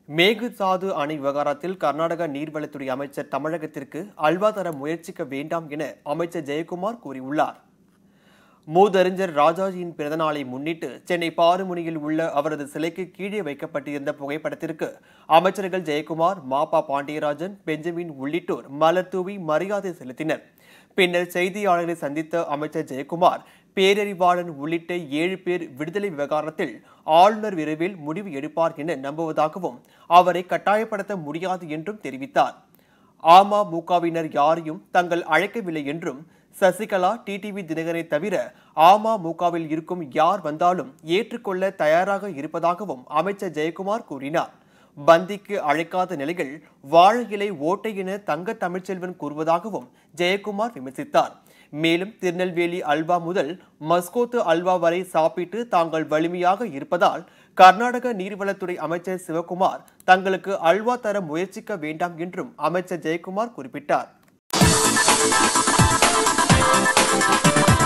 மேகதாது அணை விவகாரத்தில் கர்நாடக நீர்வளத்துறை அமைச்சர் தமிழகத்திற்கு அல்வா தர முயற்சிக்க வேண்டாம் என அமைச்சர் ஜெயக்குமார் கூறியுள்ளார் மூதறிஞர் ராஜாஜியின் பிறந்தநாளை முன்னிட்டு சென்னை பாருமுனையில் உள்ள அவரது சிலைக்கு கீழே வைக்கப்பட்டிருந்த புகைப்படத்திற்கு அமைச்சர்கள் ஜெயக்குமார் மாப்பா பாண்டியராஜன் பெஞ்சமின் உள்ளிட்டோர் மலர் தூவி மரியாதை செலுத்தினர் பின்னர் செய்தியாளர்களை சந்தித்த அமைச்சர் ஜெயக்குமார் பேரறிவாளன் உள்ளிட்ட ஏழு பேர் விடுதலை விவகாரத்தில் ஆளுநர் விரைவில் முடிவு எடுப்பார் என நம்புவதாகவும் அவரை கட்டாயப்படுத்த முடியாது என்றும் தெரிவித்தார் அமமுகவினர் யாரையும் தங்கள் அழைக்கவில்லை என்றும் சசிகலா டிடிவி தினகரை தவிர அமமுகவில் இருக்கும் யார் வந்தாலும் ஏற்றுக்கொள்ள தயாராக இருப்பதாகவும் அமைச்சர் ஜெயக்குமார் கூறினார் பந்திக்கு அழைக்காத நிலையில் வாழை இலை ஓட்டை என தங்க தமிழ்ச்செல்வன் கூறுவதாகவும் ஜெயக்குமார் விமர்சித்தார் மேலும் திருநெல்வேலி அல்வா முதல் மஸ்கோத்து அல்வா வரை சாப்பிட்டு தாங்கள் வலிமையாக இருப்பதால் கர்நாடக நீர்வளத்துறை அமைச்சர் சிவகுமார் தங்களுக்கு அல்வா தர முயற்சிக்க வேண்டாம் என்றும் அமைச்சர் ஜெயக்குமார் குறிப்பிட்டார்